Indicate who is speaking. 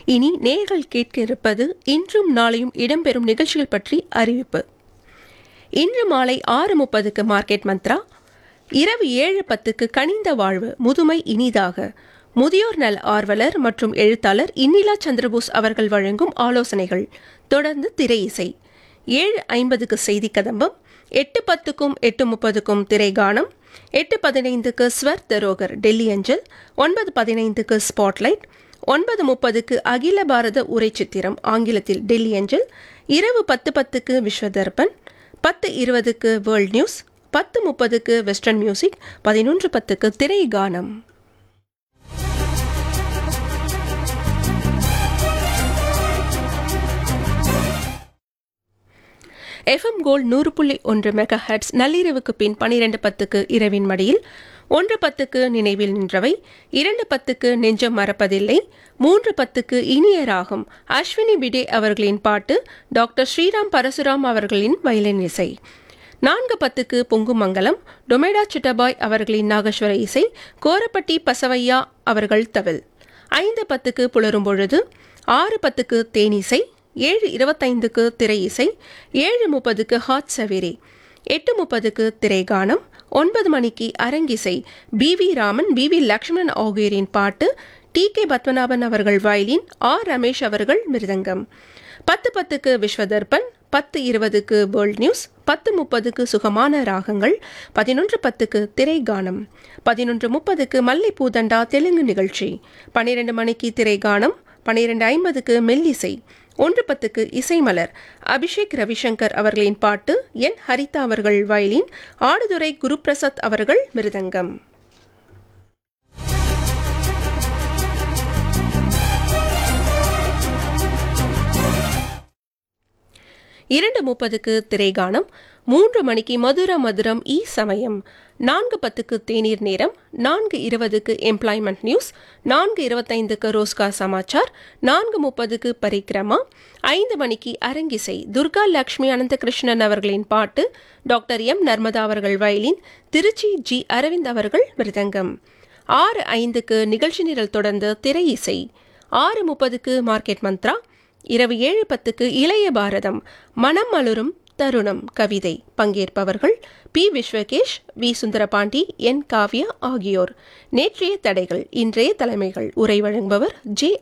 Speaker 1: இனி நேர்கள் கேட்க இருப்பது இன்றும் நாளையும் இடம்பெறும் நிகழ்ச்சிகள் பற்றி அறிவிப்பு இன்று மாலை ஆறு முப்பதுக்கு மார்க்கெட் மந்த்ரா இரவு ஏழு பத்துக்கு கனிந்த வாழ்வு முதுமை இனிதாக முதியோர் நல ஆர்வலர் மற்றும் எழுத்தாளர் இன்னிலா சந்திரபோஸ் அவர்கள் வழங்கும் ஆலோசனைகள் தொடர்ந்து திரை இசை ஏழு ஐம்பதுக்கு செய்தி கதம்பம் எட்டு பத்துக்கும் எட்டு முப்பதுக்கும் திரைகானம் எட்டு பதினைந்துக்கு ஸ்வர் தரோகர் டெல்லி அஞ்சல் ஒன்பது பதினைந்துக்கு ஸ்பாட்லைட் ஒன்பது முப்பதுக்கு அகில பாரத உரை சித்திரம் ஆங்கிலத்தில் டெல்லி அஞ்சல் இரவு பத்து பத்துக்கு விஸ்வதர்பன் பத்து இருபதுக்கு வேர்ல்ட் நியூஸ் பத்து முப்பதுக்கு வெஸ்டர்ன் மியூசிக் பதினொன்று பத்துக்கு திரை கானம் எஃப்எம் கோல்ட் நூறு புள்ளி ஒன்று மெகா ஹெட்ஸ் நள்ளிரவுக்கு பின் பனிரெண்டு பத்துக்கு இரவின் மடியில் ஒன்று பத்துக்கு நினைவில் நின்றவை இரண்டு பத்துக்கு நெஞ்சம் மறப்பதில்லை மூன்று பத்துக்கு இனிய ராகம் அஸ்வினி பிடே அவர்களின் பாட்டு டாக்டர் ஸ்ரீராம் பரசுராம் அவர்களின் வயலின் இசை நான்கு பத்துக்கு பொங்குமங்கலம் டொமேடா சிட்டபாய் அவர்களின் நாகஸ்வர இசை கோரப்பட்டி பசவையா அவர்கள் தவில் ஐந்து பத்துக்கு புலரும் பொழுது ஆறு பத்துக்கு தேனிசை ஏழு இருபத்தைந்துக்கு திரை இசை ஏழு முப்பதுக்கு ஹாட் சவேரி எட்டு முப்பதுக்கு திரைகானம் ஒன்பது மணிக்கு அரங்கிசை P V Raman P V Lakshmanan ஆகியோரின் பாட்டு டி கே பத்மநாபன் அவர்கள் வயலின் ஆர் ரமேஷ் அவர்கள் மிருதங்கம் பத்து பத்துக்கு விஸ்வதர்பன் பத்து இருபதுக்கு வேர்ல்ட் நியூஸ் பத்து முப்பதுக்கு சுகமான ராகங்கள் பதினொன்று பத்துக்கு திரைகானம் பதினொன்று முப்பதுக்கு மல்லிப்பூதண்டா தெலுங்கு நிகழ்ச்சி பன்னிரண்டு மணிக்கு திரைகானம் பன்னிரண்டு ஐம்பதுக்கு மெல்லிசை ஒன்று பத்துக்கு இசைமலர் அபிஷேக் ரவிசங்கர் அவர்களின் பாட்டு என் ஹரிதா அவர்கள் வயலின் ஆடுதுறை குருபிரசாத் அவர்கள் மிருதங்கம் இரண்டு முப்பதுக்கு திரைகானம் மூன்று மணிக்கு மதுர மதுரம் இ சமயம் நான்கு பத்துக்கு தேநீர் நேரம் நான்கு இருபதுக்கு எம்ப்ளாய்மெண்ட் நியூஸ் நான்கு இருபத்தைந்துக்கு ரோஸ்கார் சமாச்சார் நான்கு முப்பதுக்கு பரிக்கிரமா ஐந்து மணிக்கு அரங்கிசை துர்கா லக்ஷ்மி அனந்தகிருஷ்ணன் அவர்களின் பாட்டு டாக்டர் எம் நர்மதா அவர்கள் வயலின் திருச்சி ஜி அரவிந்த் அவர்கள் மிருதங்கம் ஆறு ஐந்துக்கு நிகழ்ச்சி நிரல் தொடர்ந்து திரை இசை ஆறு முப்பதுக்கு மார்க்கெட் மந்த்ரா இரவு ஏழு பத்துக்கு இளைய பாரதம் மனம் மலரும் தருணம் கவிதை பங்கேற்பவர்கள் P Vishwakesh V Sundarapandi N Kavya ஆகியோர் நேற்றைய தடைகள் இன்றைய தலைமைகள் உரை வழங்குபவர் ஜே